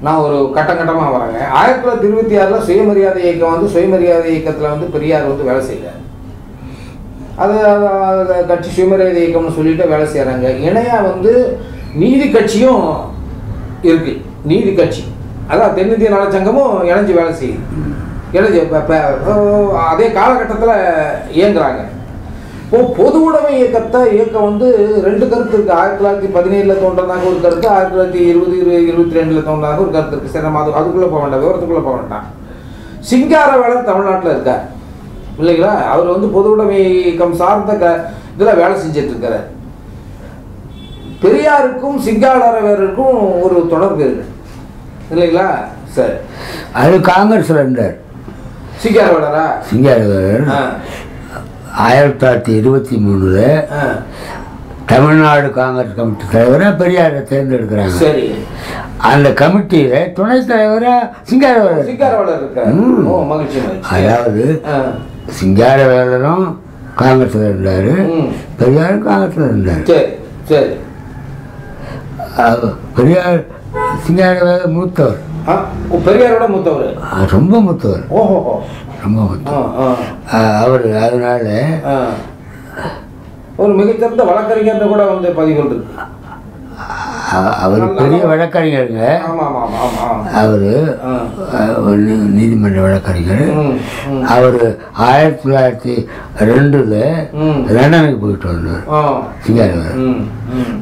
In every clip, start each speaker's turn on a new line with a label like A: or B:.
A: நான் ஒரு கட்டம் கட்டமாக வரேங்க ஆயிரத்தி தொள்ளாயிரத்தி இருபத்தி ஆறில் சுயமரியாதை இயக்கம் வந்து சுயமரியாதை இயக்கத்தில் வந்து பெரியார் வந்து வேலை செய்கிறார் அது அது- அது கட்சி சுயமரியாதை இயக்கம்னு சொல்லிட்டு வேலை செய்கிறாங்க இணையாக வந்து நீதி கட்சியும் இருக்கு நீதி கட்சி அதான் தென்னிந்திய நலச்சங்கமும் இணைஞ்சு வேலை செய்யுது இணைஞ்சு இப்ப- இப்ப, ஓ, அதே காலகட்டத்தில் இயங்குறாங்க இப்போ பொது உடைமை இயக்கத்தை இயக்கம் வந்து ரெண்டு கருத்து இருக்கு ஆயிரத்தி தொள்ளாயிரத்தி பதினேழுல தோன்றதாக ஒரு கருத்து ஆயிரத்தி தொள்ளாயிரத்தி இருபது இரு- இருபத்தி ரெண்டுல தோன்றதாக ஒரு கருத்து இருக்கு சரி நம்ம அது அதுக்குள்ளே போக வேண்டாம் விவரத்துக்குள்ளே போக வேண்டாம் சிங்காரவேலர் தமிழ்நாட்டில் இருக்கார் இல்லைங்களா அவர் வந்து பொது உடைமை இயக்கம் சார்ந்த க இதில் வேலை செஞ்சுட்டு இருக்காரு பெரியாருக்கும் சிங்காரவேலருக்கும் ஒரு தொடர்பு இருக்கு இல்லைங்களா சரி
B: அது காங்கிரஸில் இருந்தார்
A: சிங்காரவேலரா
B: சிங்காரவேலர்
A: ஆ
B: ஆயிரத்தி தொள்ளாயிரத்தி இருபத்தி மூணில்
A: ஆ
B: தமிழ்நாடு காங்கிரஸ் கமிட்டி தலைவராக பெரியாரை தேர்ந்தெடுக்கிறாங்க
A: சரி
B: அந்த கமிட்டியில் துணைத் தலைவராக சிங்காரவேலர்
A: சிங்காரவேலர் இருக்கார்
B: ம்.
A: ஓ மகிழ்ச்சி மகிழ்ச்சி
B: அதாவது
A: ஆ.
B: சிங்காரவேலரும் காங்கிரஸில் இருந்தார்
A: ம்.
B: பெரியாரும் காங்கிரஸில் இருந்தார்
A: சரி சரி
B: அவர் பெரியார் சிங்காரவேலர் மூத்தவர்
A: ஆ, ஓ, பெரியாரோட மூத்தவர்
B: ஆ, ரொம்ப மூத்தவர்
A: ஓஹோ
B: ரொம்ப
A: ஆ
B: மூத்தவர்
A: ஆ
B: அவர் அதனால
A: ஆ. ஒரு மிகச்சிறந்த வழக்கறிஞர்னு கூட வந்து பதிவுகள் இருக்கு
B: அ- அவர் பெரிய வழக்கறிஞருங்க
A: ஆமா ஆமா ஆமா ஆமா ஆமா
B: அவர்
A: ஆ.
B: நீதிமன்ற வழக்கறிஞர்
A: ம், ம்.
B: அவர் ஆயிரத்தி தொள்ளாயிரத்தி ரெண்டில்
A: ம்.
B: லண்டனுக்கு போயிட்டு வந்தார்
A: ஆ.
B: சிங்காரவேலர்
A: ம், ம்,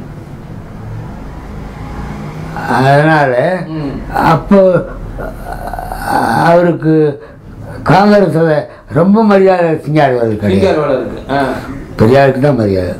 B: அதனால்
A: ம்.
B: அப்போ அ- அவருக்கு காங்கிரஸில் ரொம்ப மரியாதை சிங்காரவேலர் கிடையாது
A: சிங்காரவேலருக்கு ஆ.
B: பெரியாருக்கு தான் மரியாதை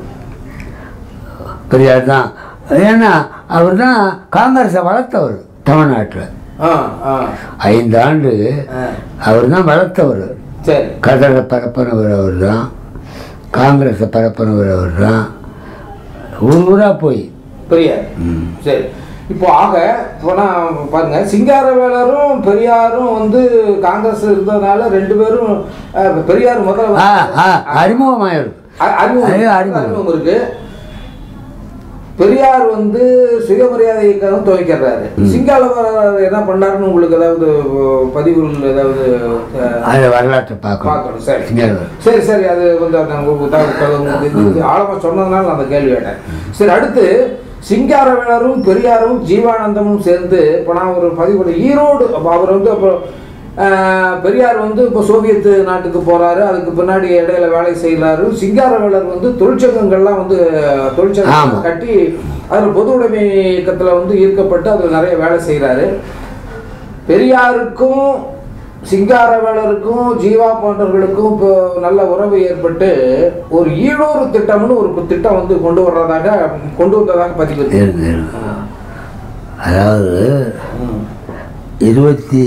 B: பெரியார் தான் ஏன்னா அவர் தான் காங்கிரஸை வளர்த்தவர் தமிழ்நாட்டில்
A: ஆ, ஆ.
B: ஐந்து ஆண்டு
A: ஆ.
B: அவர் தான் வளர்த்தவர்
A: சரி
B: கதரை பரப்பினவர் அவர் தான் காங்கிரஸை பரப்பினவர் அவர் தான் ஊர் ஊராக போய்
A: பெரியார்
B: ம்.
A: சரி இப்போ ஆக இப்போ நான் பாருங்க சிங்காரவேலரும் பெரியாரும் வந்து காங்கிரஸ் இருந்ததுனால ரெண்டு பேரும் அஹ், பெரியார் முதல்ல
B: ஆ
A: வந்து-
B: ஆ அறிமுகமாயிருக்கு
A: அ- அறிமுகம்
B: ஐயோ,
A: இருக்கு.
B: அறிமுகம்.
A: அறிமுகம் இருக்கு பெரியார் வந்து சுயமரியாதை இயக்கம் துவைக்கிறாரு சிங்காரவேலர் என்ன பண்ணாருன்னு உங்களுக்கு ஏதாவது அஹ், பதிவுகள் ஏதாவது அஹ்,
B: அந்த வரலாற்றை பார்க்கணும்
A: பார்க்கணும் சரி
B: சிங்காரவேலர்
A: சரி சரி அது வந்து அந்த உங்களுக்கு தகவல் தகவல் உங்களுக்கு இது ஆழமா சொன்னதுனால நான் அந்த கேள்வி கேட்டேன் சரி அடுத்து சிங்காரவேலரும் பெரியாரும் ஜீவானந்தமும் சேர்ந்து இப்போ நான் ஒரு பதிவு ஈரோடு அப்ப அவர் வந்து அப்போ ஆஹ், பெரியார் வந்து இப்போ சோவியத் நாட்டுக்கு போறாரு அதுக்கு பின்னாடி இடையில வேலை செய்கிறாரு சிங்காரவேலர் வந்து தொழிற்சங்கங்கள்லாம் வந்து தொழிற்சங்கம்
B: ஆமா.
A: கட்டி அதில் பொது உடைமை இயக்கத்தில் வந்து ஈர்க்கப்பட்டு அதில் நிறைய வேலை செய்கிறாரு பெரியாருக்கும் சிங்காரவேலருக்கும் ஜீவா போன்றவர்களுக்கும் இப்போ நல்ல உறவு ஏற்பட்டு ஒரு ஈழூர் திட்டம்னு ஒரு திட்டம் வந்து கொண்டு வர்றதாக கொண்டு வந்ததாக பதிவு இருக்கு.
B: இருக்கு, இருக்கு. அதாவது
A: ம்.
B: இருபத்தி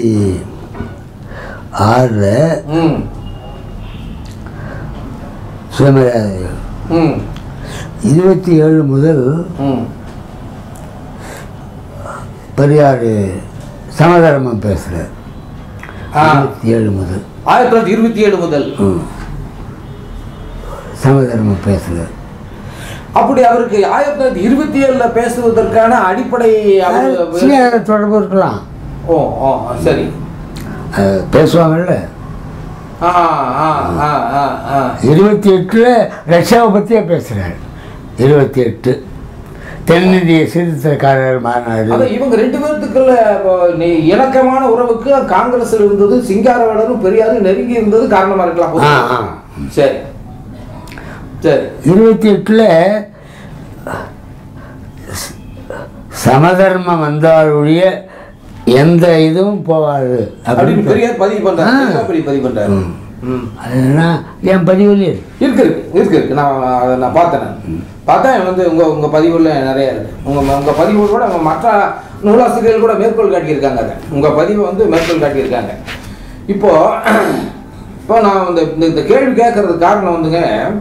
B: ஆறில்
A: ம்
B: சுயமரியாதை
A: ம்
B: இருபத்தி ஏழு முதல்
A: ம்
B: பெரியார் சமதர்மம் பேசுகிறார்
A: ஆ.
B: இருபத்தி ஏழு முதல்
A: ஆயிரத்தி தொள்ளாயிரத்தி இருபத்தி ஏழு முதல்
B: ம். சமதர்மம் பேசுகிறார்
A: அப்படி அவருக்கு ஆயிரத்தி தொள்ளாயிரத்தி இருபத்தி ஏழுல பேசுவதற்கான அடிப்படை அவரு-
B: சில தொடர்பு இருக்கலாம்
A: ஓ ஓ சரி
B: அது பேசுவாங்கல்ல
A: ஆ ஆ ஆ ஆ ஆ
B: இருபத்தி எட்டில் ரஷ்யாவை பற்றியே பேசுகிறார் இருபத்தி எட்டு தென்னிந்திய சீர்திருத்தக்காரர் மாநாடு
A: அதான் இவங்க ரெண்டு பேர்த்துக்குள்ள இப்போ, நெ- இணக்கமான உறவுக்கு காங்கிரஸ் இருந்தது சிங்காரவேலரும் பெரியாரும் நெருங்கி இருந்தது காரணமா இருக்கலாம்
B: ஆ ஆ
A: சரி சரி
B: இருபத்தி எட்டில் சமதர்மம் வந்தால் ஒழிய எந்த இதுவும் போகாது
A: அப்படின்னு
B: அப்படின்னு
A: பெரியார் பதிவு பண்றாரு
B: ஆ.
A: பெரியார் அப்படி பதிவு பண்றாரு
B: ம்.
A: ம்.
B: அதெல்லாம் என் பதிவுலேயே
A: இருக்கு இருக்கு இருக்கு இருக்கு நான் அதை நான் பார்த்தேன் நான். பார்த்தேன் வந்து உங்க உங்க பதிவுல நிறைய இருக்கு உங்க உங்க பதிவு கூட உங்க மற்ற நூலாசிரியர்கள் கூட மேற்கோள் காட்டியிருக்காங்க அதை உங்க பதிவை வந்து மேற்கோள் காட்டியிருக்காங்க இப்போ இப்போ நான் வந்து இந்த இந்த கேள்வி கேட்கறதுக்கு காரணம் வந்துங்க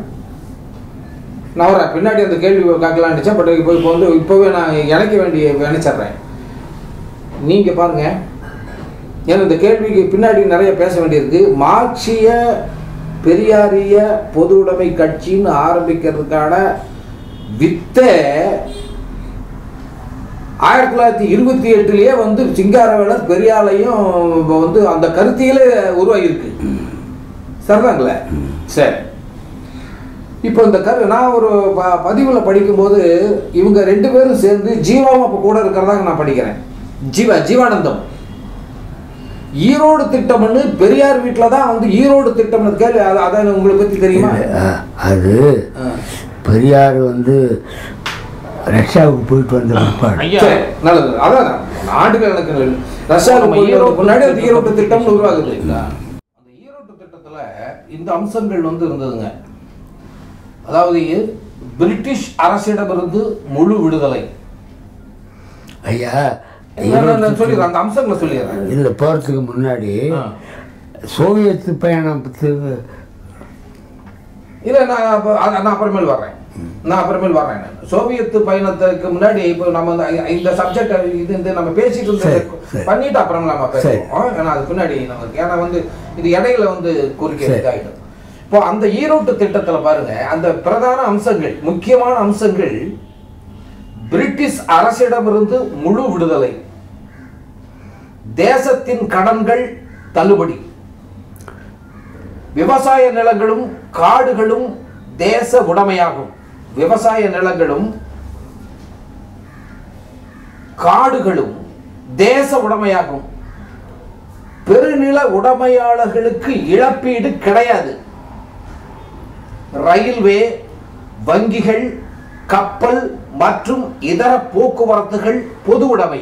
A: நான் வரேன் பின்னாடி அந்த கேள்வி கேட்கலான்னு நினச்சேன் பட் இப்போ இப்போ வந்து இப்போவே நான் இணைக்க வேண்டிய நினைச்சிட்றேன் நீங்க பாருங்க ஏன்னா இந்த கேள்விக்கு பின்னாடி நிறைய பேச வேண்டியிருக்கு மார்க்சிய பெரியாரிய பொது உடைமை கட்சின்னு ஆரம்பிக்கிறதுக்கான வித்தை ஆயிரத்தி தொள்ளாயிரத்தி இருபத்தி எட்டுலயே வந்து சிங்காரவேலர் பெரியாளையும் இப்ப வந்து அந்த கருத்தியிலே உருவாகியிருக்கு சரிதாங்களே சரி இப்போ இந்த கரு நான் ஒரு ப பதிவில் படிக்கும்போது இவங்க ரெண்டு பேரும் சேர்ந்து ஜீவாவும் அப்போ கூட இருக்கிறதாக நான் படிக்கிறேன் ஜீவா ஜீவானந்தம் ஈரோடு திட்டம்னு பெரியார் வீட்டில் தான் வந்து ஈரோடு திட்டம்னு கேள்வி அது அதை உங்களுக்கு பற்றி தெரியுமா
B: அஹ், அது
A: ஆ.
B: பெரியார் வந்து ரஷ்யாவுக்கு போயிட்டு வந்த பிற்பாடு
C: ஐயா
A: சரி, நல்லது அதான் நாடுகள் எனக்கு ரஷ்யாவுக்கு
C: நம்ம
A: போய்
C: ஈரோடு
A: முன்னாடி அந்த
C: திட்டம்
A: ஈரோட்டு திட்டம்னு உருவாகுது இல்லைங்களா அந்த ஈரோட்டு திட்டத்துல இந்த அம்சங்கள் வந்து இருந்ததுங்க அதாவது பிரிட்டிஷ் அரசிடமிருந்து முழு விடுதலை
B: ஐயா
A: நான் நான் சொல்லிடுறேன் அந்த அம்சங்களை சொல்லிடுறேன்
B: இதில் போகிறதுக்கு முன்னாடி
A: ஆ.
B: சோவியத் பயணத்துக்கு
A: இல்ல நான் அப்ப- அ- நான் அப்புறமேல் வர்றேன் நான் அப்புறமேல் வர்றேன் நான். சோவியத் பயணத்துக்கு முன்னாடி இப்போ நம்ம இந்த இந்த சப்ஜெக்ட் இது இந்த நம்ம பேசிட்டு
B: சரி,
A: இருந்தது
B: சரி.
A: பண்ணிட்டு அப்புறம் நம்ம
B: சரி.
A: பேசுவோம் ஏன்னா அது பின்னாடி நமக்கு ஏன்னா வந்து இது இடையில வந்து குறுக்கே
B: சரி.
A: இதாயிடும் இப்போ அந்த ஈரோட்டு திட்டத்துல பாருங்க அந்த பிரதான அம்சங்கள் முக்கியமான அம்சங்கள் பிரிட்டிஷ் அரசிடமிருந்து முழு விடுதலை தேசத்தின் கடன்கள் தள்ளுபடி விவசாய நிலங்களும் காடுகளும் தேச உடைமையாகும் விவசாய நிலங்களும் காடுகளும் தேச உடைமையாகும் பெருநில உடைமையாளர்களுக்கு இழப்பீடு கிடையாது ரயில்வே வங்கிகள் கப்பல் மற்றும் இதர போக்குவரத்துகள் பொது உடைமை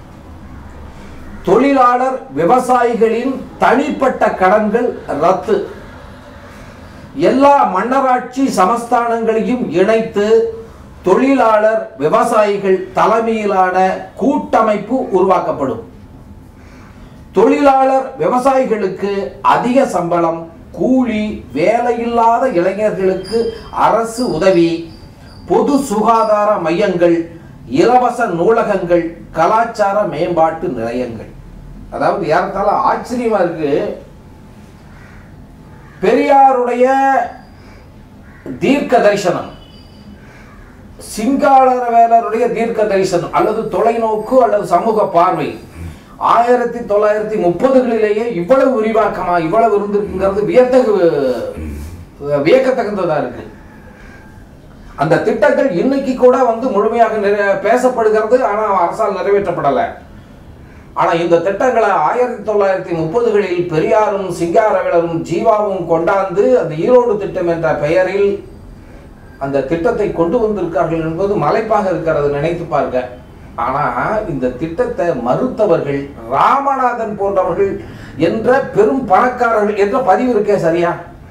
A: தொழிலாளர் விவசாயிகளின் தனிப்பட்ட கடன்கள் ரத்து எல்லா மன்னராட்சி சமஸ்தானங்களையும் இணைத்து தொழிலாளர் விவசாயிகள் தலைமையிலான கூட்டமைப்பு உருவாக்கப்படும் தொழிலாளர் விவசாயிகளுக்கு அதிக சம்பளம் கூலி வேலையில்லாத இளைஞர்களுக்கு அரசு உதவி பொது சுகாதார மையங்கள் இலவச நூலகங்கள் கலாச்சார மேம்பாட்டு நிலையங்கள் அதாவது ஏறத்தாழ ஆச்சரியமா இருக்கு பெரியாருடைய தீர்க்க தரிசனம் சிங்காளரவேலருடைய தீர்க்க தரிசனம் அல்லது தொலைநோக்கு அல்லது சமூக பார்வை ஆயிரத்தி தொள்ளாயிரத்தி முப்பதுகளிலேயே இவ்வளவு விரிவாக்கமா இவ்வளவு இருந்திருக்குங்கிறது வியத்தகு வியக்கத்தகுந்ததா இருக்கு அந்த திட்டங்கள் இன்னைக்கு கூட வந்து முழுமையாக நிறைவே- பேசப்படுகிறது ஆனா அரசால் நிறைவேற்றப்படலை ஆனா இந்த திட்டங்களை ஆயிரத்தி தொள்ளாயிரத்தி முப்பதுகளில் பெரியாரும் சிங்காரவேலரும் ஜீவாவும் கொண்டாந்து அந்த ஈரோடு திட்டம் என்ற பெயரில் அந்த திட்டத்தை கொண்டு வந்திருக்கார்கள் என்பது மலைப்பாக இருக்கிறது நினைத்து பார்க்க ஆனா இந்த திட்டத்தை மறுத்தவர்கள் ராமநாதன் போன்றவர்கள் என்ற பெரும் பணக்காரர்கள் என்ற பதிவு இருக்கே சரியா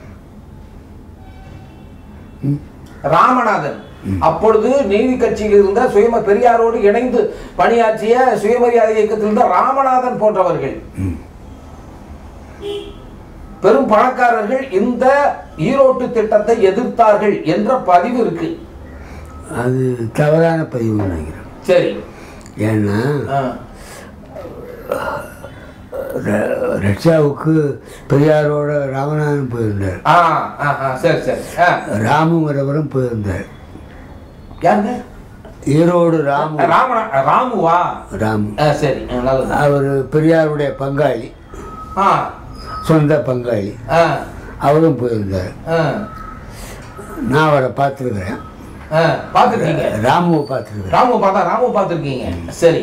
A: ராமநாதன் அப்பொழுது நீதி கட்சியில் இருந்த சுயம பெரியாரோடு இணைந்து பணியாற்றிய சுயமரியாதை இயக்கத்தில் இருந்த ராமநாதன் போன்றவர்கள் பெரும் பணக்காரர்கள் இந்த ஈரோட்டு திட்டத்தை எதிர்த்தார்கள் என்ற பதிவு இருக்கு
B: அது தவறான பதிவு நினைக்கிறேன்
A: சரி
B: ஏன்னா
A: ஆ.
B: ர- ரஷ்யாவுக்கு பெரியாரோட ராமநாதன் போயிருந்தார்
A: ஆ, ஆ, ஆ, சரி சரி ஆ.
B: ராமுங்கிறவரும் போயிருந்தார்
A: யாருங்க
B: ஈரோடு ராமு
A: ராமனா ராமுவா
B: ராமு
A: ஆ, சரி ஆ, நல்லது
B: அவர் பெரியாருடைய பங்காளி
A: ஆ
B: சொந்த பங்காளி
A: ஆ
B: அவரும் போயிருந்தார்
A: ஆ
B: நான் அவரை பார்த்துருக்குறேன்
A: ஆ பார்த்துருக்கீங்க
B: ராமுவை பார்த்துருக்குறேன்
A: ராமு பார்த்தா ராமு பார்த்துருக்கீங்க சரி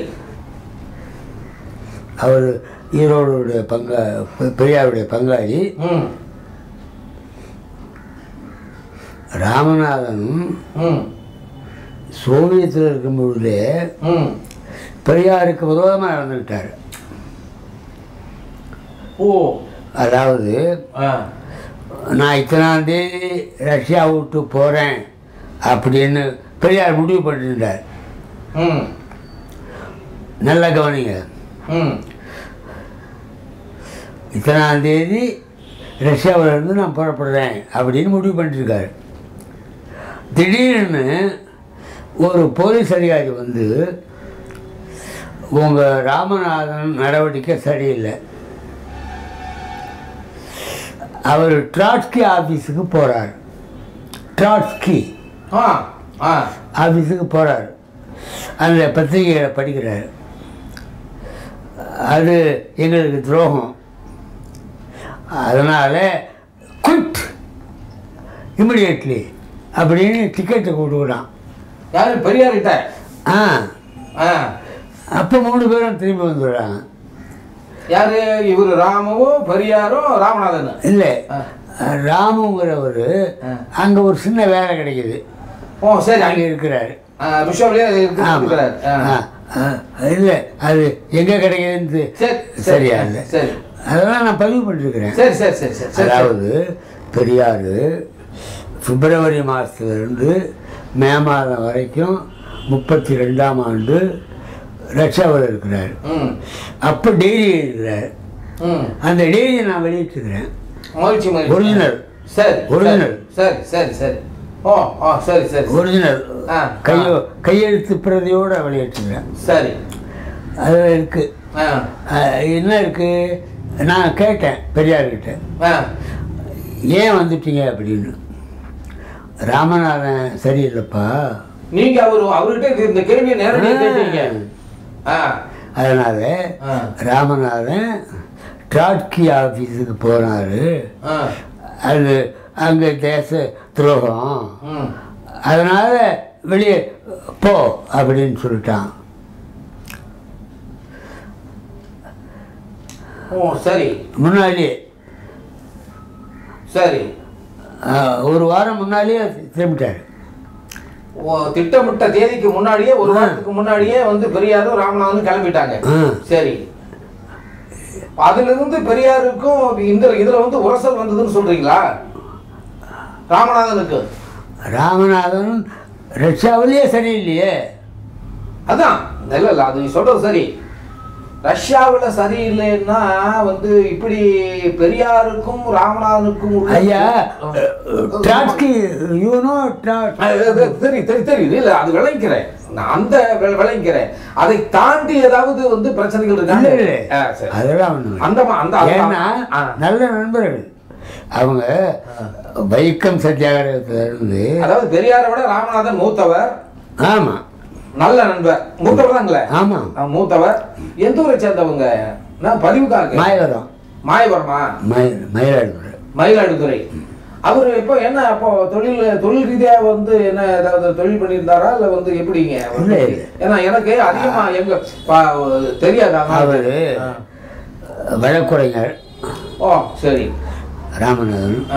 B: அவர் ஈரோடுடைய பங்கா பெ- பெரியாருடைய பங்காளி
A: ம்
B: ராமநாதனும்
A: ம்
B: சோவியத்தில் இருக்கும் பொழுதே
A: ம்
B: பெரியாருக்கு விரோதமாக நடந்துக்கிட்டார்
A: ஓ
B: அதாவது
A: ஆ
B: நான் இத்தனாம் தேதி ரஷ்யா விட்டு போகிறேன் அப்படின்னு பெரியார் முடிவு பண்ணியிருந்தார்
A: ம்
B: நல்ல கவனிங்க
A: ம்
B: இத்தனாம் தேதி ரஷ்யாவிலேருந்து நான் புறப்படுறேன் அப்படின்னு முடிவு பண்ணியிருக்காரு திடீர்னு ஒரு போலீஸ் அதிகாரி வந்து உங்கள் ராமநாதன் நடவடிக்கை சரியில்லை அவர் ட்ராட்ஸ்கி ஆஃபீஸுக்கு போகிறார் ட்ராட்ஸ்கி
A: ஆ ஆ
B: ஆஃபீஸுக்கு போகிறார் அந்த பத்திரிகைகளை படிக்கிறார் அது எங்களுக்கு துரோகம் அதனால் குட் இமிடியட்லி அப்படின்னு டிக்கெட்டை கொடுக்குறான்
A: யாரு பெரியார்கிட்ட
B: ஆ
A: ஆ
B: அப்போ மூணு பேரும் திரும்பி வந்துடுறாங்க
A: யாரு இவர் ராமுவும் பெரியாரும் ராமநாதன்
B: இல்லை
A: ஆ.
B: ராமுங்கிறவர்
A: ஆ.
B: அங்கே ஒரு சின்ன வேலை கிடைக்குது
A: ஓ சரி
B: அங்கே
A: அங்கே
B: இருக்கிறாரு
A: விஷயம்லயே
B: ஆமாம்
A: இருக்கிறார் ஆ.
B: இல்லை அது எங்கே கிடைக்குதுன்னு
A: சரி
B: சரியா இல்லை
A: சரி
B: அதெல்லாம் நான் பதிவு பண்ணிருக்கிறேன்
A: சரி சரி சரி சரி சரி
B: அதாவது பெரியார் பிப்ரவரி மாதத்துலேருந்து மே மாதம் வரைக்கும் முப்பத்தி ரெண்டாம் ஆண்டு ரஷ்யாவில் இருக்கிறார்
A: ம்
B: அப்போ டெய்லி எழுதுகிறார்
A: ம்
B: அந்த டெய்லியை நான் வெளியிட்டிருக்கிறேன்
A: மகிழ்ச்சி மகிழ்ச்சி
B: Original.
A: சரி
B: Original.
A: சரி சரி சரி ஓ ஓ சரி சரி
B: ஒரிஜினல்
A: ஆ,
B: கையோ கையெழுத்து பிரதியோடு வெளியிட்டிருக்கிறேன்
A: சரி
B: அதில் இருக்குது
A: ஆ
B: என்ன இருக்குது நான் கேட்டேன் பெரியார்கிட்ட
A: ஆ
B: ஏன் வந்துட்டீங்க அப்படின்னு ராமநாதன் சரியில்லைப்பா
A: நீங்க அவரு அவர்கிட்ட இது- இந்த கேள்வியை நேரடியாக கேட்டீங்க ஆ
B: அதனால்
A: ஆ.
B: ராமநாதன் ட்ராட்கி ஆஃபீஸுக்கு போனார்
A: ஆ
B: அது அங்கே தேச துரோகம்
A: ம்
B: அதனால் வெளியே போ அப்படின்னு சொல்லிட்டான்
A: ஓ சரி
B: முன்னாடியே
A: சரி
B: ஆ, ஒரு வாரம் முன்னாடியே திரும்பிட்டார்
A: ஓ திட்டமிட்ட தேதிக்கு முன்னாடியே ஒரு வாரத்துக்கு முன்னாடியே வந்து பெரியாரும் ராமநாதனும் கிளம்பிட்டாங்க
B: ஆ.
A: சரி அதிலிருந்து பெரியாருக்கும் இந்த இதுல வந்து உரசல் வந்ததுன்னு சொல்றீங்களா ராமநாதனுக்கு
B: ராமநாதன் ரஷ்யாவிலேயே சரியில்லையே
A: அதான் இல்ல இல்ல அது நீ சொல்றது சரி ரஷ்யாவுல சரியில்லைன்னா வந்து இப்படி பெரியாருக்கும் ராமநாதனுக்கும் உள்ள-
B: ஐயா ட்ராட்கி யூனோ ட்ராட்
A: அது- அது தெரியும் தெரியும் தெரியுது இல்ல அது விளைக்கிறேன் நான் அந்த வி- விளைக்கிறேன் அதை தாண்டி ஏதாவது வந்து பிரச்சனைகள்
B: இல்லை
A: இருக்காங்க
B: இல்லை
A: ஆ, சரி.
B: அதெல்லாம் ஒன்று
A: அந்த மா- அந்த அந்த-
B: ஏன்னா
A: ஆ.
B: நல்ல நண்பர்கள் அவங்க வைக்கம் சத்தியாகிரகத்துல இருந்து
A: அதாவது பெரியாரை விட ராமநாதன் மூத்தவர்
B: ஆமாம்
A: நல்ல நண்பர் மூத்தவர் தாங்களே
B: ஆமாம்
A: ஆ, மூத்தவர் எந்த ஊரை சேர்ந்தவங்க நான் பதிவுக்காக
B: மாயவரம்
A: மாயபுரமா
B: மய மயிலாடுதுறை
A: மயிலாடுதுறை அவர் இப்போ என்ன அப்போ தொழில் தொழில் ரீதியா வந்து என்ன ஏதாவது தொழில் பண்ணியிருந்தாரா இல்ல வந்து எப்படிங்க
B: இல்லை, இல்லை.
A: ஏன்னா எனக்கு அதிகமா எங்க பா- தெரியாது அதனால.
B: அவர்
A: ஆ.
B: வழக்குரைஞர்
A: ஓ சரி
B: ராமநாதன்
A: ஆ.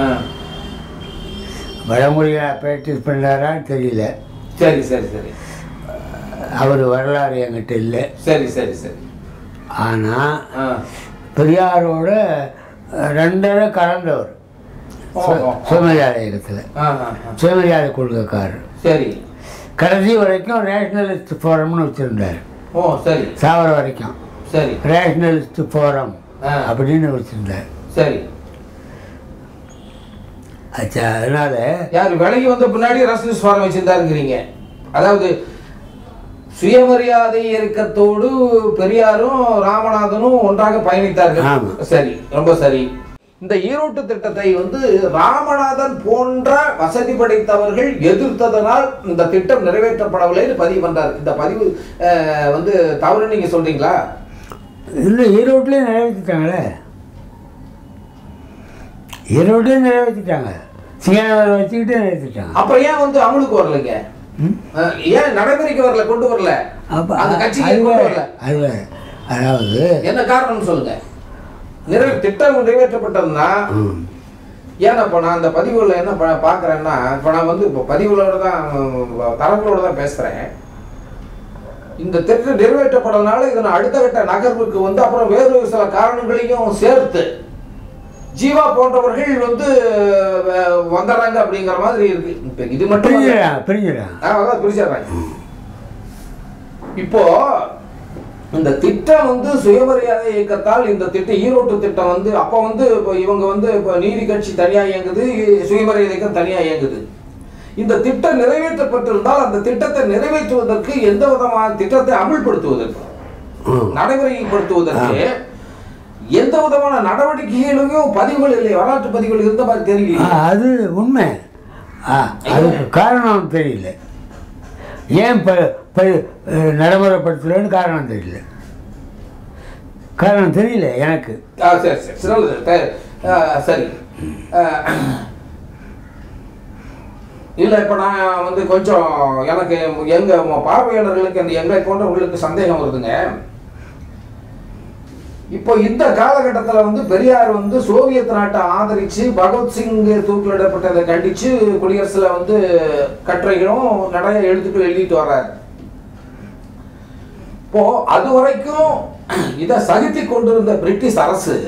B: வடமொழியாக ப்ராக்டிஸ் பண்ணுறாரான்னு தெரியல
A: சரி சரி சரி
B: அவர் வரலாறு என்கிட்ட இல்லை
A: சரி சரி சரி
B: ஆனால்
A: ஆ.
B: பெரியாரோட அஹ், ரெண்டரை கலந்தவர்
A: ஓ, ஓ, ஓ.
B: சுயமரியாதை இயக்கத்தில்
A: ஆ, ஆ, ஆ.
B: சுயமரியாதை கொள்கைக்காரர்
A: சரி
B: கடைசி வரைக்கும் ரேஷனலிஸ்ட் ஃபோரம்னு வச்சுருந்தார்
A: ஓ சரி
B: சாவர வரைக்கும்
A: சரி
B: ரேஷனலிஸ்ட் ஃபோரம்
A: ஆ.
B: அப்படின்னு வச்சுருந்தார்
A: சரி
B: ஆச்சா அதனால
A: யார் விலகி வந்த பின்னாடி ரசனிஸ் ஃபாரம் வச்சிருந்தாருங்கிறீங்க அதாவது சுயமரியாதை இயக்கத்தோடு பெரியாரும் ராமநாதனும் ஒன்றாக பயணித்தார்கள்
B: ஆமா.
A: சரி ரொம்ப சரி இந்த ஈரோட்டு திட்டத்தை வந்து ராமநாதன் போன்ற வசதி படைத்தவர்கள் எதிர்த்ததனால் இந்த திட்டம் நிறைவேற்றப்படவில்லைன்னு பதிவு பண்றாரு இந்த பதிவு அஹ், வந்து தவறு நீங்க சொல்றீங்களா
B: இல்லை ஈரோட்லேயே நிறைவேற்றிட்டாங்களே ஈரோட்லேயே நிறைவேற்றிட்டாங்க சிங்கநகர் வச்சுக்கிட்டே நிறைவேற்றிட்டாங்க
A: அப்புறம் ஏன் வந்து அமலுக்கு வரலைங்க
B: ம்?
A: அஹ், ஏன் நடைமுறைக்கு வரல கொண்டு வரல
B: அப்போ
A: அந்த கட்சிக்கு
B: அது
A: கொண்டு
B: வேற,
A: வரல
B: அது வேற. அதாவது
A: என்ன காரணம் சொல்லுங்க நிறைவே திட்டம் நிறைவேற்றப்பட்டதுன்னா
B: ம்,
A: ஏன்னா இப்போ நான் அந்த பதிவுல என்ன பா- பார்க்கறேன்னா இப்போ நான் வந்து இப்போ பதிவுகளோட தான் தரங்களோட தான் பேசுகிறேன் இந்த திட்டம் நிறைவேற்றப்பட்டதுனால இதன் அடுத்த கட்ட நகர்வுக்கு வந்து அப்புறம் வேறு சில காரணங்களையும் சேர்த்து ஜீவா போன்றவர்கள் வந்து அஹ், வந்துடுறாங்க அப்படிங்கிற மாதிரி இருக்கு இப்போ இது மட்டும் இல்ல.
B: பிரிஞ்சிடறாங்க பிரிஞ்சிடறாங்க
A: ஆ, அதான் பிரிச்சிடுறாங்க இப்போ இந்த திட்டம் வந்து சுயமரியாதை இயக்கத்தால் இந்த திட்டம் ஈரோட்டு திட்டம் வந்து அப்போ வந்து இப்போ இவங்க வந்து இப்போ நீதி கட்சி தனியா இயங்குது சுயமரியாதை இயக்கம் தனியா இயங்குது இந்த திட்டம் நிறைவேற்றப்பட்டிருந்தால் அந்த திட்டத்தை நிறைவேற்றுவதற்கு எந்த விதமான திட்டத்தை அமல்படுத்துவதற்கு
B: ம்.
A: நடைமுறைப்படுத்துவதற்கு எந்த விதமான நடவடிக்கைகளும் பதிவுகள் இல்லை வரலாற்று பதிவுகள் இருந்த மாதிரி
B: ஆ,
A: தெரியல
B: அது உண்மை ஆ அதுக்கு காரணம் தெரியல ஏன் ப ப- நடைமுறைப்படுத்தலைன்னு காரணம் தெரியல காரணம் தெரியல எனக்கு
A: ஆ சரி சரி சரி நல்லது. த- ஆ, சரி ஆ, இல்லை இப்போ நான் வந்து கொஞ்சம் எனக்கு எங்கள் பார்வையாளர்களுக்கு அந்த எங்களை போன்றவங்களுக்கு சந்தேகம் வருதுங்க இப்போ இந்த காலகட்டத்தில் வந்து பெரியார் வந்து சோவியத் நாட்டை ஆதரித்து பகத்சிங் தூக்கிலிடப்பட்டதை கண்டித்து குடியரசில் வந்து கட்டுரைகளும் நிறைய எழுத்துக்கள் எழுதிட்டு வர்றாரு இப்போ அது வரைக்கும் இதை சகித்து கொண்டிருந்த பிரிட்டிஷ் அரசு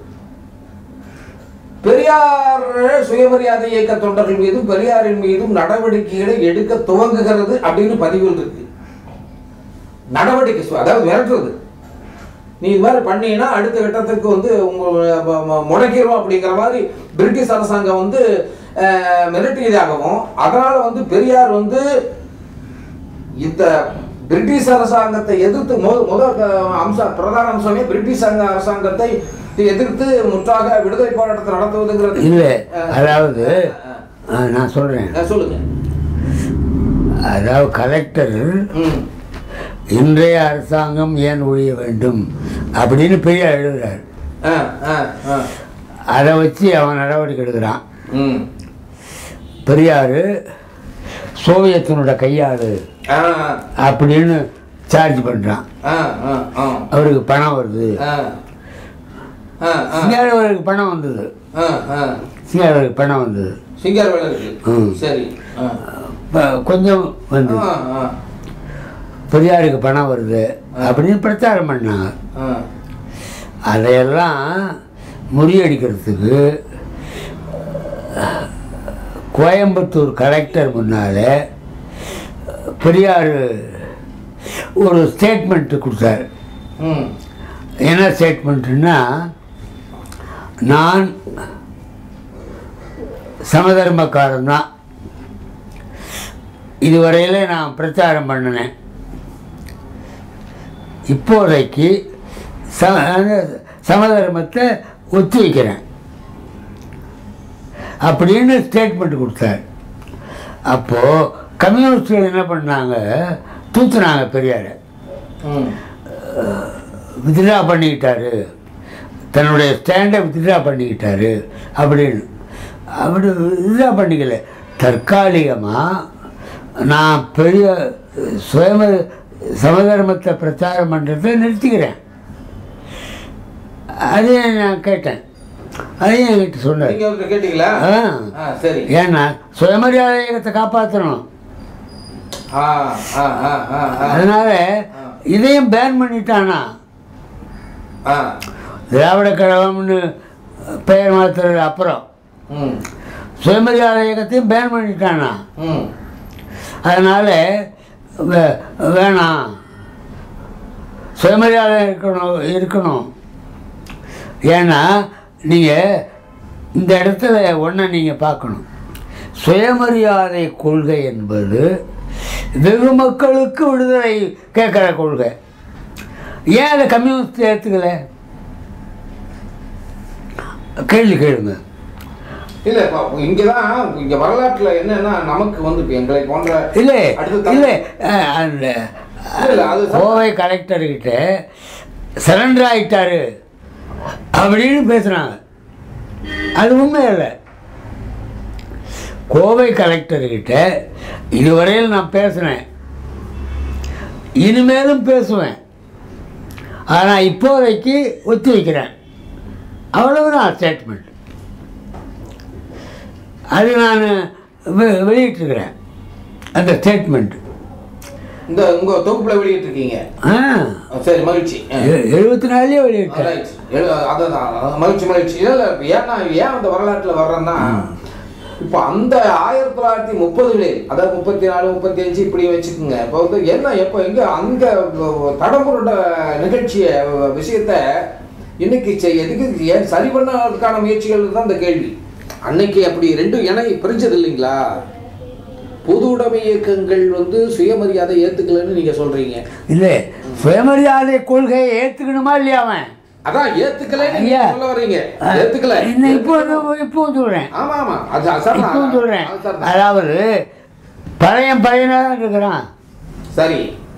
A: பெரியார் சுயமரியாதை இயக்க தொண்டர்கள் மீதும் பெரியாரின் மீதும் நடவடிக்கைகளை எடுக்க துவங்குகிறது அப்படின்னு பதிவில் இருக்கு நடவடிக்கை சு- அதாவது மிரட்டுறது நீ இது மாதிரி பண்ணீங்கன்னா அடுத்த கட்டத்துக்கு வந்து உங்க ம- ம- முடக்கிரும் அப்படிங்கிற மாதிரி பிரிட்டிஷ் அரசாங்கம் வந்து அஹ், மிரட்டியதாகவும் அதனால வந்து பெரியார் வந்து இந்த பிரிட்டிஷ் அரசாங்கத்தை எதிர்த்து மொ- முதல் க- அம்சம் பிரதான அம்சமே பிரிட்டிஷ் அங்க அரசாங்கத்தை எதிர்த்து முற்றாக விடுதலை போராட்டத்தை நடத்துவதுங்கிறது
B: இல்லை
A: அஹ்,
B: அதாவது
A: அஹ்,
B: ஆ, நான் சொல்கிறேன்
A: அஹ், சொல்லுங்க
B: அதாவது கலெக்டர்
A: ம்
B: இன்றைய அரசாங்கம் ஏன் ஒழிய வேண்டும் அப்படின்னு பெரியார் எழுதுறார்
A: ஆ ஆ ஆ
B: அதை வச்சு அவன் நடவடிக்கை எடுக்கிறான்
A: ம்
B: பெரியார் சோவியத்தினோட கையாளு
A: ஆ
B: அப்படின்னு சார்ஜ் பண்ணுறான்
A: ஆ ஆ ஆ
B: அவருக்கு பணம் வருது
A: ஆ ஆ ஆ
B: சிங்காரவருக்கு பணம் வந்தது
A: ஆ ஆ
B: சிங்காரவருக்கு பணம் வந்தது
A: சிங்காரவேலன் இருக்கு
B: ம்.
A: சரி ஆ
B: ப- கொஞ்சம் வந்து
A: ஆ ஆ
B: பெரியாருக்கு பணம் வருது அப்படின்னு பிரச்சாரம் பண்ணாங்க
A: ஆ
B: அதையெல்லாம் முறியடிக்கிறதுக்கு கோயம்புத்தூர் கலெக்டர் முன்னால் பெரியார் ஒரு ஸ்டேட்மெண்ட் கொடுத்தார்
A: ம்
B: என்ன ஸ்டேட்மெண்ட்டுன்னா நான் சமதர்மக்காரன் தான் இதுவரையில் நான் பிரச்சாரம் பண்ணினேன் இப்போதைக்கு ச சமதர்மத்தை ஒத்தி வைக்கிறேன் அப்படின்னு ஸ்டேட்மெண்ட் கொடுத்தார் அப்போது கம்யூனிஸ்டுகள் என்ன பண்ணாங்க தூத்துனாங்க பெரியாரை
A: ம்
B: வித்ட்ரா பண்ணிக்கிட்டாரு தன்னுடைய ஸ்டாண்டை வித்ட்ரா பண்ணிக்கிட்டாரு அப்படின்னு அப்படி வித்ட்ரா பண்ணிக்கல தற்காலிகமாக நான் பெரிய சுயம சமதர்மத்தை பிரச்சாரம் பண்ணுறதை நிறுத்திக்கிறேன் அதையும் நான் கேட்டேன் அதையும் என்கிட்ட சொன்னார்
A: நீங்க அவர்கிட்ட கேட்டீங்களா
B: ஆ
A: ஆ சரி
B: ஏன்னா சுயமரியாதை இயக்கத்தை காப்பாற்றணும்
A: ஆ ஆ ஆ ஆ ஆ
B: அதனால இதையும் பேன் பண்ணிட்டானா
A: ஆ
B: திராவிட கழகம்னு பெயர் மாற்றுறது அப்புறம்
A: ம்
B: சுயமரியாதை இயக்கத்தையும் பேன் பண்ணிட்டானா
A: ம்
B: அதனால் வே- வேணாம் சுயமரியாதை இருக்கணும் இருக்கணும் ஏன்னா நீங்கள் இந்த இடத்துல ஒன்றை நீங்கள் பார்க்கணும் சுயமரியாதை கொள்கை என்பது வெகு மக்களுக்கு விடுதலை கேட்குற கொள்கை ஏன் அதை கம்யூனிஸ்ட் ஏற்றுக்கல கேள்வி கேளுங்க
A: இல்ல இப்போ இங்கதான் இங்க வரலாற்றுல என்னன்னா நமக்கு வந்து இப்போ எங்களை போன்ற
B: இல்லை
A: அடுத்த தலை-
B: இல்லை அஹ், அந்த
A: இல்ல, அது ச-
B: கோவை கலெக்டர்கிட்ட சரண்டர் ஆயிட்டாரு அப்படின்னு பேசுனாங்க அது உண்மை இல்லை கோவை கலெக்டர்கிட்ட இதுவரையில் நான் பேசினேன் இனிமேலும் பேசுவேன் ஆனால் இப்போதைக்கு ஒத்தி வைக்கிறேன் அவ்வளவுதான் ஸ்டேட்மெண்ட் அது நான் வெ- வெளியிட்டிருக்கிறேன் அந்த ஸ்டேட்மெண்ட்
A: இந்த உங்க தொகுப்புல வெளியிட்டு இருக்கீங்க
B: ஆ
A: சரி மகிழ்ச்சி ஆ.
B: எ- எழுபத்தி நாலுலேயே வெளியிட்டேன்
A: Right. எழு- அதான் அதான். மகிழ்ச்சி மகிழ்ச்சி இல்லை ஏன்னா ஏன் அந்த வரலாற்றுல வர்றேன்னா இப்போ அந்த ஆயிரத்தி தொள்ளாயிரத்தி முப்பதுகளில் அதாவது முப்பத்தி நாலு முப்பத்தி அஞ்சு இப்படி வச்சுக்கோங்க இப்போ வந்து என்ன எப்போ எங்க அங்க தடம்புரண்ட நிகழ்ச்சிய விஷயத்த இன்னைக்கு செ- எதுக்கு ஏன் சரி பண்ணதுக்கான முயற்சிகள் தான் இந்த கேள்வி அன்னைக்கு அப்படி ரெண்டும் இணை பிரிஞ்சது இல்லைங்களா பொது உடைமை இயக்கங்கள் வந்து சுயமரியாதை ஏத்துக்கலன்னு நீங்க சொல்றீங்க
B: இல்லை சுயமரியாதை கொள்கையை ஏற்றுக்கணுமா இல்லையா அவன்
A: அதான் ஏத்துக்கலன்னு நீங்க
B: ஐயா.
A: சொல்ல வர்றீங்க ஏத்துக்கல
B: இன்னும் இப்போ இப்போ சொல்கிறேன்
A: ஆமா ஆமா அது அதான்
B: இப்போ சொல்கிறேன்
A: அது சரிதான்.
B: அதாவது பழையன் பழையனாக தான் இருக்கிறான்
A: சரி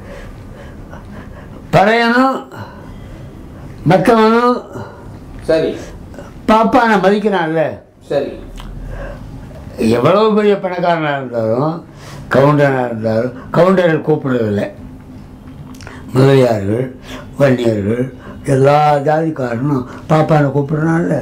B: பறையனும் மற்றவனும்
A: சரி
B: பாப்பானை மதிக்கிறான்ல
A: சரி
B: எவ்வளவு பெரிய பணக்காரனாக இருந்தாலும் கவுண்டனாக இருந்தாலும் கவுண்டர்கள் கூப்பிடுறதில்லை முதலியார்கள் வன்னியர்கள் எல்லா ஜாதிக்காரனும் பாப்பானை கூப்பிடுறான்ல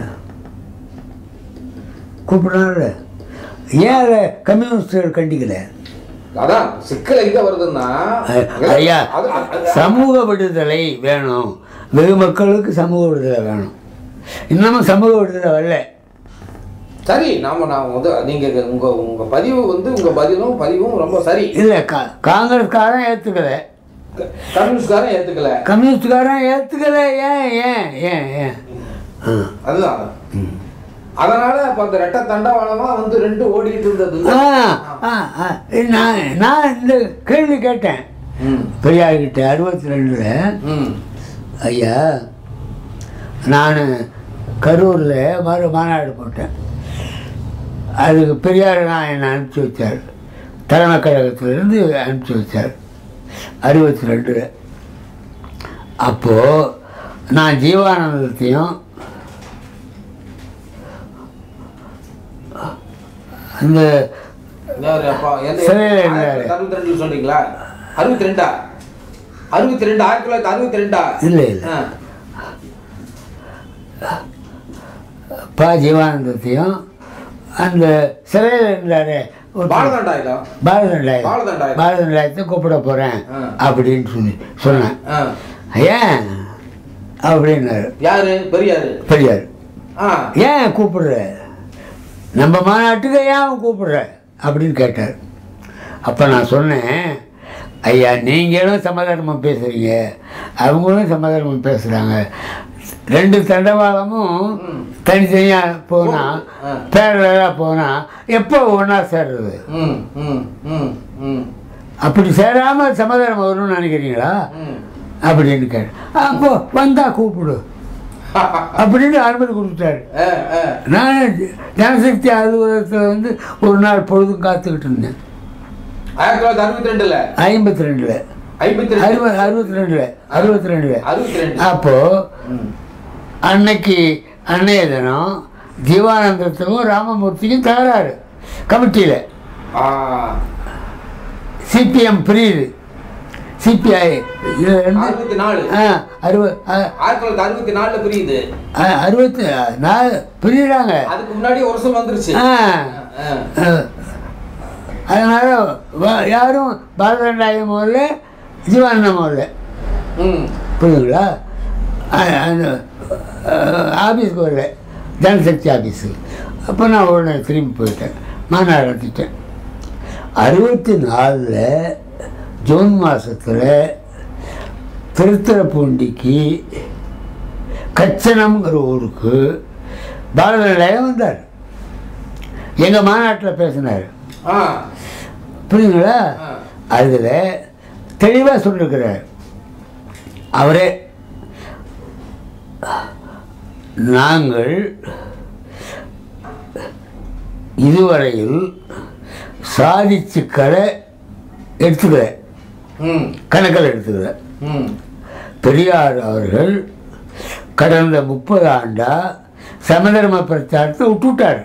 B: கூப்பிடுறான்ல ஏன் அதை கம்யூனிஸ்டுகள் கண்டிக்கல
A: அதான் சிக்கல் எங்க வருதுன்னா
B: அ- ஐயா
A: அது- அது-
B: சமூக விடுதலை வேணும் வெகு மக்களுக்கு சமூக விடுதலை வேணும் இன்னமும் சமூக விடுதலை வரல
A: சரி நாம நான் வந்து நீங்க உங்க உங்க பதிவு வந்து உங்க பதிலும் பதிவும் ரொம்ப சரி
B: இல்லை கா காங்கிரஸ்காரன் ஏற்றுக்கல
A: க- கம்யூனிஸ்ட்காரன் ஏத்துக்கல
B: கம்யூனிஸ்டுக்காரன் ஏற்றுக்கல ஏன் ஏன் ஏன் ஏன் ஆ.
A: அதுதான் அதனால அப்ப அந்த ரெட்ட தண்டவாளமா வந்து ரெண்டு ஓடிட்டு இருந்தது
B: ஆ, ஆ, ஆ. நான் நான் இந்த கேள்வி கேட்டேன்
A: ம்,
B: பெரியார்கிட்ட அறுபத்தி ரெண்டில்
A: ம்,
B: ஐயா நான் கரூரில் மறு மாநாடு போட்டேன் அதுக்கு பெரியார் நான் என்னை அனுப்பிச்சி வச்சார் தலைமை கழகத்திலேருந்து அனுப்பிச்சி வச்சார் அறுபத்தி ரெண்டில் அப்போது நான் ஜீவானந்தத்தையும் அந்த
A: யாரு அப்பா எந்த
B: சிறையில இருந்தாரு.
A: அறுபத்தி ரெண்டுல சொன்னீங்களா அறுபத்தி ரெண்டா அறுபத்தி ரெண்டு ஆயிரத்தி தொள்ளாயிரத்தி அறுபத்தி ரெண்டா
B: இல்லை இல்லை
A: ஆ,
B: பா ஜீவானந்தத்தையும் அந்த சிறையில் இருந்தார்
A: பாலதண்டாயுதம்
B: பாரதண்டாயம்
A: பாரதண்டாயம்.
B: பாரதண்டாயத்தை கூப்பிட போகிறேன்
A: ஆ.
B: அப்படின்னு சொல்லி சொன்னேன்
A: ஆ,
B: ஏன் அப்படின்னாரு
A: யாரு பெரியாரு
B: பெரியார்
A: ஆ
B: ஏன் கூப்பிடுற நம்ம மாநாட்டுக்கு ஏன் கூப்பிடுற அப்படின்னு கேட்டார் அப்போ நான் சொன்னேன் ஐயா நீங்களும் சமாதானமாக பேசுகிறீங்க அவங்களும் சமாதானமாக பேசுகிறாங்க ரெண்டு தண்டவாளமும்
A: ம்.
B: தனித்தனியாக போனால்
A: ஆ.
B: பேரலாக போனால் எப்போ ஒன்றா சேர்றது
A: ம் ம் ம் ம்
B: அப்படி சேராமல் சமாதானம் வரும்னு நினைக்கிறீங்களா
A: ம்
B: அப்படின்னு கேட்டேன் அப்போ வந்தா கூப்பிடு அப்படின்னு அனுமதி கொடுத்துட்டாரு
A: ஆ, ஆ.
B: நான் ஜனசக்தி அலுவலகத்தில் வந்து ஒரு நாள் பொழுதும் காத்துக்கிட்டு இருந்தேன்
A: ஆயிரத்தி தொள்ளாயிரத்தி அறுபத்தி ரெண்டுல
B: ஐம்பத்தி ரெண்டில்
A: ஐம்பத்தி ரெண்டு
B: அறுபது அறுபத்தி ரெண்டில் அறுபத்தி ரெண்டில்
A: அறுபத்தி ரெண்டு
B: அப்போது
A: ம்.
B: அன்னைக்கு அன்னைய தினம் ஜீவானந்தத்துக்கும் ராமமூர்த்திக்கும் தகராறு கமிட்டியில்
A: ஆ
B: சிபிஎம் பிரியுது சிபிஐ இது ரெண்டு
A: அறுபத்தி நாலு
B: ஆ அறுபது
A: ஆயிரத்தி தொள்ளாயிரத்தி அறுபத்தி நாலுல புரியுது
B: அறுபத்தி நாலு பிரியுறாங்க
A: அதுக்கு முன்னாடி ஒரு வருஷம் வந்துருச்சு
B: ஆ
A: ஆ.
B: அஹ், அதனால வ- யாரும் பாரதண்டாயம் முதல்ல ஜீவானந்தம் முதல்ல
A: ம்
B: புரியுதுங்களா அ- அந்த அஹ், ஆபீஸ்க்கு வரல ஜனசக்தி ஆபீஸுக்கு அப்போ நான் உடனே திரும்பி போயிட்டேன் மாநாடு நடத்திட்டேன் அறுபத்தி நாலில் ஜூன் மாதத்தில் திருத்துறைப்பூண்டிக்கு கச்சனம்ங்கிற ஊருக்கு பாரதண்டாயம் வந்தார் எங்கள் மாநாட்டில் பேசினார்
A: ஆ
B: புரியுதுங்களா
A: ஆ.
B: அதில் தெளிவாக சொல்லியிருக்கிறார் அவரே நாங்கள் இதுவரையில் சாதிச்சுக்களை எடுத்துக்கல
A: ம்
B: கணக்கில் எடுத்துக்கல
A: ம்
B: பெரியார் அவர்கள் கடந்த முப்பது ஆண்டா சமதர்ம பிரச்சாரத்தை விட்டுவிட்டார்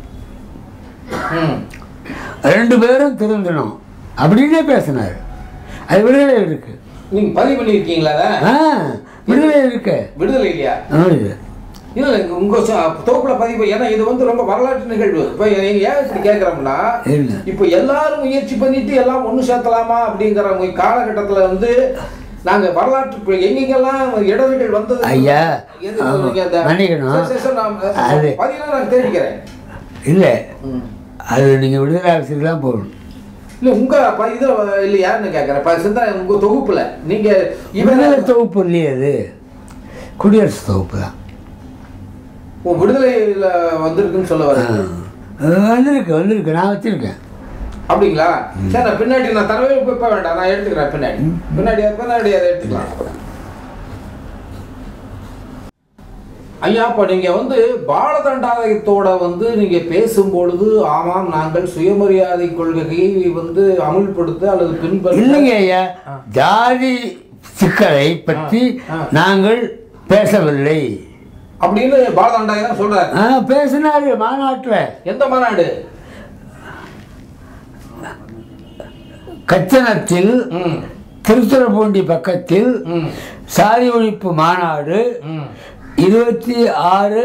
A: ம்
B: ரெண்டு பேரும் திருந்தணும் அப்படின்னே பேசினார் அது விடுதலை இருக்கு
A: நீங்க பதிவு பண்ணியிருக்கீங்களா அதை
B: ஆ விடுதலை இருக்கு
A: விடுதலை இல்லையா
B: ஆமாம்
A: இல்ல இல்ல உங்க ச- தொகுப்புல பதிவு ஏன்னா இது வந்து ரொம்ப வரலாற்று நிகழ்வு இப்ப நீங்க ஏன் இப்படி கேக்குறோம்னா
B: இல்ல.
A: இப்ப எல்லாரும் முயற்சி பண்ணிட்டு எல்லாம் ஒண்ணு சேர்த்தலாமா அப்படிங்கிற ஒரு காலகட்டத்துல வந்து நாங்க வரலாற்று இப்ப எங்கெங்கெல்லாம் இடர்கள் வந்தது
B: ஐயா,
A: எது-
B: ஆமா.
A: நீங்க அந்த-
B: மன்னிக்கணும்.
A: சரி, சரி, சரி, நான்
B: அது-
A: பதிலாம் நான் தெரிவிக்கிறேன்
B: இல்லை
A: ம்.
B: அது நீங்கள் விடுதலை ஆஃபீஸுக்கு தான் போகணும்
A: இல்ல உங்க ப- இதுல இல்லையான்னு கேக்குறேன் இப்ப சிந்தனை உங்க தொகுப்புல நீங்க
B: விடுதலை
A: இவங்க
B: தொகுப்பு இல்லையே அது குடியரசு தொகுப்பு தான்
A: உன் விடுதலையில வந்திருக்குன்னு சொல்ல
B: ஆ.
A: வரேன்
B: அது வந்திருக்கு வந்திருக்கு நான் வச்சுருக்கேன்
A: அப்படிங்களா சரி நான் பின்னாடி நான் தரவே போய் வேண்டாம் நான் எடுத்துக்கிறேன் பின்னாடி பின்னாடி பின்னாடி அதை எடுத்துக்கலாம் ஐயா இப்போ நீங்கள் வந்து பாலதண்டாயத்தோட வந்து நீங்கள் பேசும்பொழுது ஆமாம் நாங்கள் சுயமரியாதை கொள்கையை வந்து அமுல்படுத்த அல்லது பின்பற்ற
B: இல்லைங்க ஐயா ஜாதி சிக்கலை பற்றி
A: ஆ.
B: நாங்கள் பேசவில்லை
A: அப்படின்னு பாலதண்டாய தான் சொல்றாரு
B: ஆ பேசினாரு மாநாட்டில்
A: எந்த மாநாடு
B: கச்சனத்தில்
A: ம்
B: திருத்துறைப்பூண்டி பக்கத்தில்
A: ம்
B: சாதி ஒழிப்பு மாநாடு
A: ம்
B: இருபத்தி ஆறு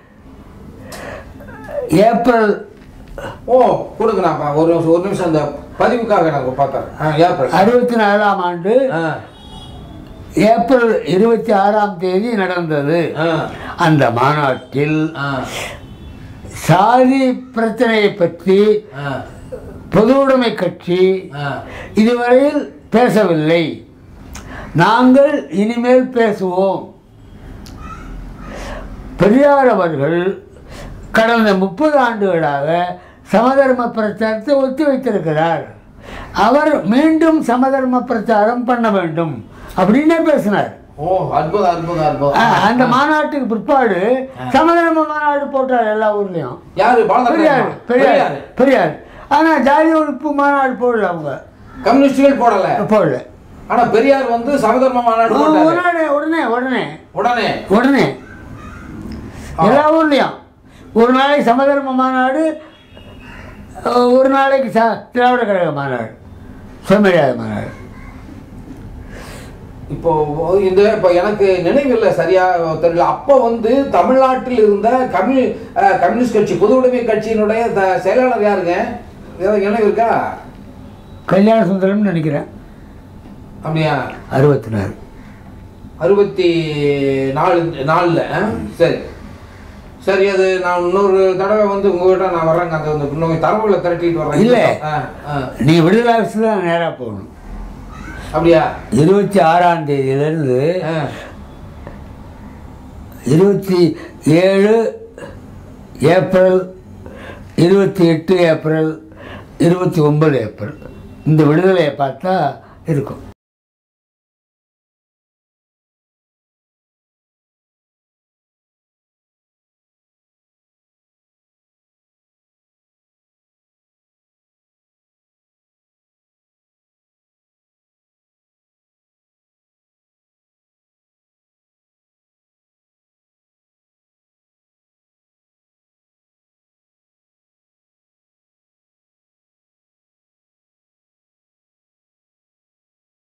B: ஏப்ரல்
A: ஓ கொடுங்க நான் பா- ஒரு நிமிஷம் ஒரு நிமிஷம் அந்த பதிவுக்காக நான் பார்த்தேன் ஆ ஏப்ரல்
B: அறுபத்தி நாலாம் ஆண்டு
A: ஆ
B: ஏப்ரல் இருபத்தி ஆறாம் தேதி நடந்தது
A: ஆ
B: அந்த மாநாட்டில்
A: ஆ
B: சாதி பிரச்சனையை பற்றி
A: ஆ
B: பொதுவுடைமை கட்சி
A: ஆ
B: இதுவரையில் பேசவில்லை நாங்கள் இனிமேல் பேசுவோம் பெரியார் அவர்கள் கடந்த முப்பது ஆண்டுகளாக சமதர்ம பிரச்சாரத்தை ஒத்தி வைத்திருக்கிறார் அவர் மீண்டும் சமதர்ம பிரச்சாரம் பண்ண வேண்டும் அப்படின்னே பேசினார்
A: ஓ அற்புதம் அற்புதம்
B: ஆ,
A: அற்புதம்
B: அந்த மாநாட்டுக்கு பிற்பாடு சமதர்ம மாநாடு போட்டார் எல்லா ஊர்லேயும்
A: யாரு
B: பெரியார்
A: பாலதண்டாயம்
B: பெரியார்
A: பெரியார்
B: பெரியார் ஆனால் ஜாதி ஒழிப்பு மாநாடு போடல அவங்க
A: கம்யூனிஸ்டுகள் போடல
B: போடல
A: ஆனா பெரியார் வந்து சமதர்ம மாநாடு போட்டாரு
B: உடனே உடனே உடனே
A: உடனே
B: உடனே
A: ஆ.
B: எல்லா ஊர்லேயும் ஒரு நாளைக்கு சமதர்ம மாநாடு அஹ், ஒரு நாளைக்கு ச திராவிட கழக மாநாடு சுயமரியாதை மாநாடு
A: இப்போ இந்த இப்போ எனக்கு நினைவில்லை சரியா தெரியல அப்போ வந்து தமிழ்நாட்டில் இருந்த கம்யூ அஹ், கம்யூனிஸ்ட் கட்சி பொது உடைமை கட்சியினுடைய த- செயலாளர் யாருங்க ஏதாவது நினைவு இருக்கா
B: கல்யாண சுந்தரம்னு நினைக்கிறேன்
A: அப்படியா
B: அறுபத்தி நாலு
A: அறுபத்தி நாலு நாலில் சரி சரி அது நான் இன்னொரு தடவை வந்து உங்ககிட்ட நான் வர்றேங்க அந்த அந்த இன்னும் தரவுகளை திரட்டிட்டு வர்றேன்
B: இல்ல.
A: ஆ, ஆ.
B: நீ விடுதலை ஆஃபீஸ் தான் நேராக போகணும்
A: அப்படியா
B: இருபத்தி ஆறாம் தேதியிலேருந்து
A: ஆ.
B: இருபத்தி ஏழு ஏப்ரல் இருபத்தி எட்டு ஏப்ரல் இருபத்தி ஒன்பது ஏப்ரல் இந்த விடுதலையை பார்த்தா இருக்கும்